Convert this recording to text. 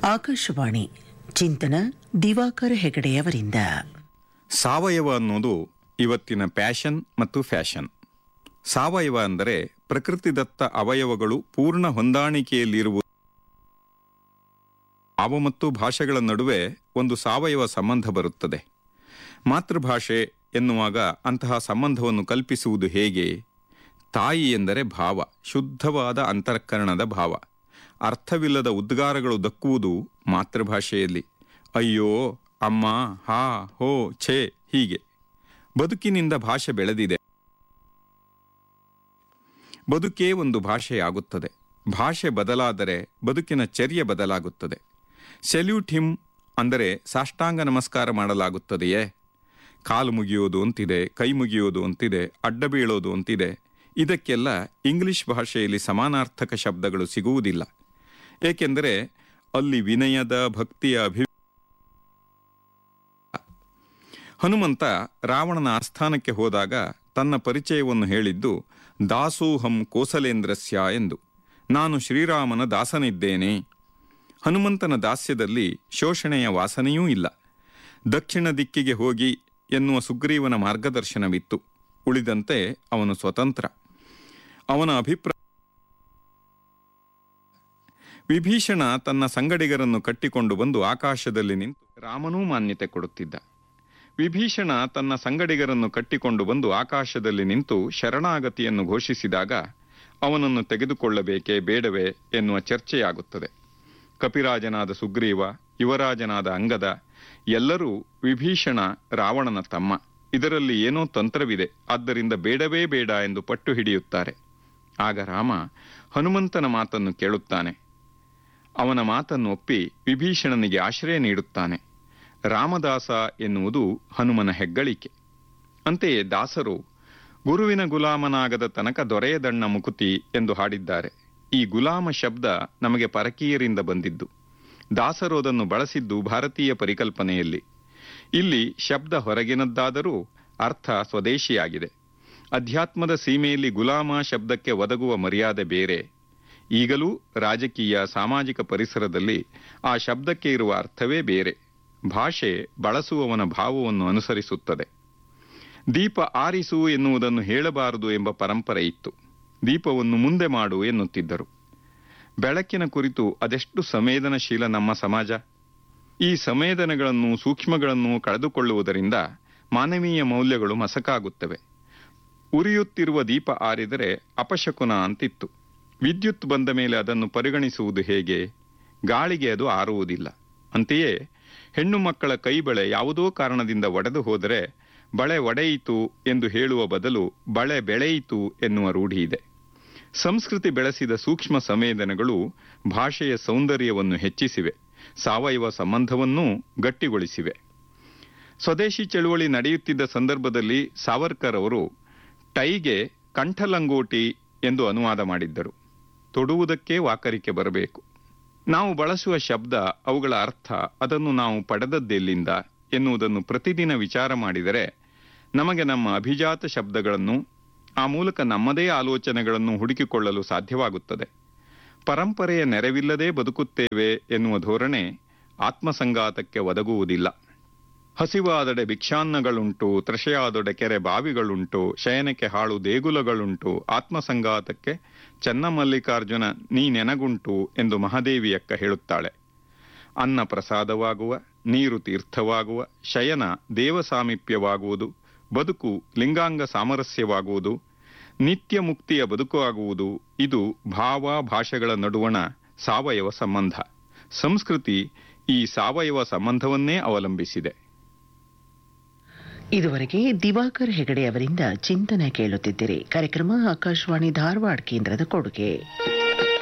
ಆಕಾಶವಾಣಿ ಚಿಂತನ ದಿವಾಕರ ಹೆಗಡೆಯವರಿಂದ ಸಾವಯವ ಅನ್ನೋದು ಇವತ್ತಿನ ಪ್ಯಾಷನ್ ಮತ್ತು ಫ್ಯಾಷನ್ ಸಾವಯವ ಅಂದರೆ ಪ್ರಕೃತಿದತ್ತ ಅವಯವಗಳು ಪೂರ್ಣ ಹೊಂದಾಣಿಕೆಯಲ್ಲಿರುವುದು ಭಾವ ಮತ್ತು ಭಾಷೆಗಳ ನಡುವೆ ಒಂದು ಸಾವಯವ ಸಂಬಂಧ ಬರುತ್ತದೆ ಮಾತೃಭಾಷೆ ಎನ್ನುವಾಗ ಅಂತಹ ಸಂಬಂಧವನ್ನು ಕಲ್ಪಿಸುವುದು ಹೇಗೆ ತಾಯಿ ಎಂದರೆ ಭಾವ ಶುದ್ಧವಾದ ಅಂತಃಕರಣದ ಭಾವ ಅರ್ಥವಿಲ್ಲದ ಉದ್ಗಾರಗಳು ದಕ್ಕುವುದು ಮಾತೃಭಾಷೆಯಲ್ಲಿ ಅಯ್ಯೋ ಅಮ್ಮ ಹಾ ಹೋ ಛೇ ಹೀಗೆ ಬದುಕಿನಿಂದ ಭಾಷೆ ಬೆಳೆದಿದೆ ಬದುಕೇ ಒಂದು ಭಾಷೆಯಾಗುತ್ತದೆ ಭಾಷೆ ಬದಲಾದರೆ ಬದುಕಿನ ಚರ್ಯೆ ಬದಲಾಗುತ್ತದೆ ಸೆಲ್ಯೂಟ್ ಹಿಮ್ ಅಂದರೆ ಸಾಷ್ಟಾಂಗ ನಮಸ್ಕಾರ ಮಾಡಲಾಗುತ್ತದೆಯೇ ಕಾಲು ಮುಗಿಯೋದು ಅಂತಿದೆ ಕೈ ಮುಗಿಯೋದು ಅಂತಿದೆ ಅಡ್ಡ ಬೀಳೋದು ಅಂತಿದೆ ಇದಕ್ಕೆಲ್ಲ ಇಂಗ್ಲಿಷ್ ಭಾಷೆಯಲ್ಲಿ ಸಮಾನಾರ್ಥಕ ಶಬ್ದಗಳು ಸಿಗುವುದಿಲ್ಲ ಏಕೆಂದರೆ ಅಲ್ಲಿ ವಿನಯದ ಭಕ್ತಿಯ ಅಭಿ ಹನುಮಂತ ರಾವಣನ ಆಸ್ಥಾನಕ್ಕೆ ಹೋದಾಗ ತನ್ನ ಪರಿಚಯವನ್ನು ಹೇಳಿದ್ದು ದಾಸೋಹಂ ಕೋಸಲೇಂದ್ರಸ್ಯ ಎಂದು ನಾನು ಶ್ರೀರಾಮನ ದಾಸನಿದ್ದೇನೆ ಹನುಮಂತನ ದಾಸ್ಯದಲ್ಲಿ ಶೋಷಣೆಯ ವಾಸನೆಯೂ ಇಲ್ಲ ದಕ್ಷಿಣ ದಿಕ್ಕಿಗೆ ಹೋಗಿ ಎನ್ನುವ ಸುಗ್ರೀವನ ಮಾರ್ಗದರ್ಶನವಿತ್ತು ಉಳಿದಂತೆ ಅವನು ಸ್ವತಂತ್ರ ಅವನ ಅಭಿಪ್ರಾಯ ವಿಭೀಷಣ ತನ್ನ ಸಂಗಡಿಗರನ್ನು ಕಟ್ಟಿಕೊಂಡು ಬಂದು ಆಕಾಶದಲ್ಲಿ ನಿಂತು ರಾಮನೂ ಮಾನ್ಯತೆ ಕೊಡುತ್ತಿದ್ದ ವಿಭೀಷಣ ತನ್ನ ಸಂಗಡಿಗರನ್ನು ಕಟ್ಟಿಕೊಂಡು ಬಂದು ಆಕಾಶದಲ್ಲಿ ನಿಂತು ಶರಣಾಗತಿಯನ್ನು ಘೋಷಿಸಿದಾಗ ಅವನನ್ನು ತೆಗೆದುಕೊಳ್ಳಬೇಕೇ ಬೇಡವೇ ಎನ್ನುವ ಚರ್ಚೆಯಾಗುತ್ತದೆ ಕಪಿರಾಜನಾದ ಸುಗ್ರೀವ ಯುವರಾಜನಾದ ಅಂಗದ ಎಲ್ಲರೂ ವಿಭೀಷಣ ರಾವಣನ ತಮ್ಮ ಇದರಲ್ಲಿ ಏನೋ ತಂತ್ರವಿದೆ ಆದ್ದರಿಂದ ಬೇಡವೇ ಬೇಡ ಎಂದು ಪಟ್ಟು ಹಿಡಿಯುತ್ತಾರೆ ಆಗ ರಾಮ ಹನುಮಂತನ ಮಾತನ್ನು ಕೇಳುತ್ತಾನೆ ಅವನ ಮಾತನ್ನು ಒಪ್ಪಿ ವಿಭೀಷಣನಿಗೆ ಆಶ್ರಯ ನೀಡುತ್ತಾನೆ ರಾಮದಾಸ ಎನ್ನುವುದು ಹನುಮನ ಹೆಗ್ಗಳಿಕೆ ಅಂತೆಯೇ ದಾಸರು ಗುರುವಿನ ಗುಲಾಮನಾಗದ ತನಕ ದೊರೆಯದಣ್ಣ ಮುಕುತಿ ಎಂದು ಹಾಡಿದ್ದಾರೆ ಈ ಗುಲಾಮ ಶಬ್ದ ನಮಗೆ ಪರಕೀಯರಿಂದ ಬಂದಿದ್ದು ದಾಸರು ಅದನ್ನು ಬಳಸಿದ್ದು ಭಾರತೀಯ ಪರಿಕಲ್ಪನೆಯಲ್ಲಿ ಇಲ್ಲಿ ಶಬ್ದ ಹೊರಗಿನದ್ದಾದರೂ ಅರ್ಥ ಸ್ವದೇಶಿಯಾಗಿದೆ ಅಧ್ಯಾತ್ಮದ ಸೀಮೆಯಲ್ಲಿ ಗುಲಾಮ ಶಬ್ದಕ್ಕೆ ಒದಗುವ ಮರ್ಯಾದೆ ಬೇರೆ ಈಗಲೂ ರಾಜಕೀಯ ಸಾಮಾಜಿಕ ಪರಿಸರದಲ್ಲಿ ಆ ಶಬ್ದಕ್ಕೆ ಇರುವ ಅರ್ಥವೇ ಬೇರೆ ಭಾಷೆ ಬಳಸುವವನ ಭಾವವನ್ನು ಅನುಸರಿಸುತ್ತದೆ ದೀಪ ಆರಿಸು ಎನ್ನುವುದನ್ನು ಹೇಳಬಾರದು ಎಂಬ ಪರಂಪರೆ ಇತ್ತು ದೀಪವನ್ನು ಮುಂದೆ ಮಾಡು ಎನ್ನುತ್ತಿದ್ದರು ಬೆಳಕಿನ ಕುರಿತು ಅದೆಷ್ಟು ಸಂವೇದನಶೀಲ ನಮ್ಮ ಸಮಾಜ ಈ ಸಂವೇದನೆಗಳನ್ನು ಸೂಕ್ಷ್ಮಗಳನ್ನು ಕಳೆದುಕೊಳ್ಳುವುದರಿಂದ ಮಾನವೀಯ ಮೌಲ್ಯಗಳು ಮಸಕಾಗುತ್ತವೆ ಉರಿಯುತ್ತಿರುವ ದೀಪ ಆರಿದರೆ ಅಪಶಕುನ ಅಂತಿತ್ತು ವಿದ್ಯುತ್ ಬಂದ ಮೇಲೆ ಅದನ್ನು ಪರಿಗಣಿಸುವುದು ಹೇಗೆ ಗಾಳಿಗೆ ಅದು ಆರುವುದಿಲ್ಲ ಅಂತೆಯೇ ಹೆಣ್ಣು ಮಕ್ಕಳ ಕೈಬಳೆ ಯಾವುದೋ ಕಾರಣದಿಂದ ಒಡೆದು ಹೋದರೆ ಬಳೆ ಒಡೆಯಿತು ಎಂದು ಹೇಳುವ ಬದಲು ಬಳೆ ಬೆಳೆಯಿತು ಎನ್ನುವ ರೂಢಿ ಇದೆ ಸಂಸ್ಕೃತಿ ಬೆಳೆಸಿದ ಸೂಕ್ಷ್ಮ ಸಂವೇದನೆಗಳು ಭಾಷೆಯ ಸೌಂದರ್ಯವನ್ನು ಹೆಚ್ಚಿಸಿವೆ ಸಾವಯವ ಸಂಬಂಧವನ್ನೂ ಗಟ್ಟಿಗೊಳಿಸಿವೆ ಸ್ವದೇಶಿ ಚಳುವಳಿ ನಡೆಯುತ್ತಿದ್ದ ಸಂದರ್ಭದಲ್ಲಿ ಸಾವರ್ಕರ್ ಅವರು ಟೈಗೆ ಕಂಠಲಂಗೋಟಿ ಎಂದು ಅನುವಾದ ಮಾಡಿದ್ದರು ತೊಡುವುದಕ್ಕೆ ವಾಕರಿಕೆ ಬರಬೇಕು ನಾವು ಬಳಸುವ ಶಬ್ದ ಅವುಗಳ ಅರ್ಥ ಅದನ್ನು ನಾವು ಪಡೆದದ್ದೆಲ್ಲಿಂದ ಎನ್ನುವುದನ್ನು ಪ್ರತಿದಿನ ವಿಚಾರ ಮಾಡಿದರೆ ನಮಗೆ ನಮ್ಮ ಅಭಿಜಾತ ಶಬ್ದಗಳನ್ನು ಆ ಮೂಲಕ ನಮ್ಮದೇ ಆಲೋಚನೆಗಳನ್ನು ಹುಡುಕಿಕೊಳ್ಳಲು ಸಾಧ್ಯವಾಗುತ್ತದೆ ಪರಂಪರೆಯ ನೆರವಿಲ್ಲದೆ ಬದುಕುತ್ತೇವೆ ಎನ್ನುವ ಧೋರಣೆ ಆತ್ಮಸಂಗಾತಕ್ಕೆ ಒದಗುವುದಿಲ್ಲ ಹಸಿವಾದಡೆ ಭಿಕ್ಷಾನ್ನಗಳುಂಟು ತೃಷೆಯಾದೊಡೆ ಕೆರೆ ಬಾವಿಗಳುಂಟು ಶಯನಕ್ಕೆ ಹಾಳು ದೇಗುಲಗಳುಂಟು ಆತ್ಮಸಂಗಾತಕ್ಕೆ ಚನ್ನಮಲ್ಲಿಕಾರ್ಜುನ ನೀ ನೆನಗುಂಟು ಎಂದು ಮಹಾದೇವಿಯಕ್ಕ ಹೇಳುತ್ತಾಳೆ ಅನ್ನ ಪ್ರಸಾದವಾಗುವ ನೀರು ತೀರ್ಥವಾಗುವ ಶಯನ ದೇವ ಸಾಮೀಪ್ಯವಾಗುವುದು ಬದುಕು ಲಿಂಗಾಂಗ ಸಾಮರಸ್ಯವಾಗುವುದು ನಿತ್ಯ ಮುಕ್ತಿಯ ಬದುಕು ಆಗುವುದು ಇದು ಭಾವ ಭಾಷೆಗಳ ನಡುವಣ ಸಾವಯವ ಸಂಬಂಧ ಸಂಸ್ಕೃತಿ ಈ ಸಾವಯವ ಸಂಬಂಧವನ್ನೇ ಅವಲಂಬಿಸಿದೆ ಇದುವರೆಗೆ ದಿವಾಕರ್ ಹೆಗಡೆ ಅವರಿಂದ ಚಿಂತನೆ ಕೇಳುತ್ತಿದ್ದಿರಿ ಕಾರ್ಯಕ್ರಮ ಆಕಾಶವಾಣಿ ಧಾರವಾಡ ಕೇಂದ್ರದ ಕೊಡುಗೆ